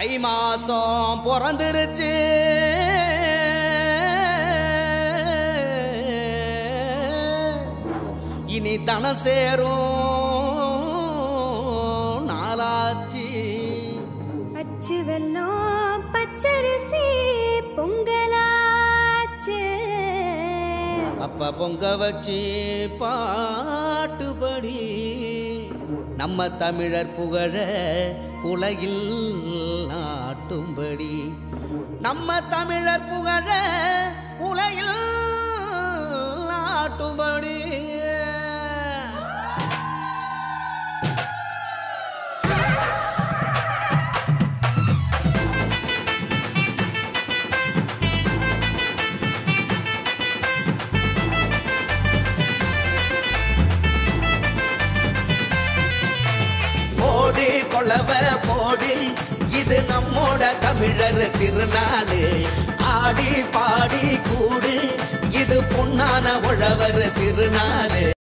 தை மாசம் பிறந்துருச்சு இனி தன சேரும் நாளாச்சு அச்சு வெல்லம் பச்சரிசி பொங்கலாச்சு அப்ப பொங்க வச்சு பாட்டுபடி நம்ம தமிழர் புகழ உலகில் நாட்டும்படி நம்ம தமிழர் புகழ உலகில் நாட்டும்படி போடி கொளவ போடி இது நம்மோட தமிழர் திருநாளு ஆடி பாடி கூடு இது பொன்னான உழவர் திருநாளு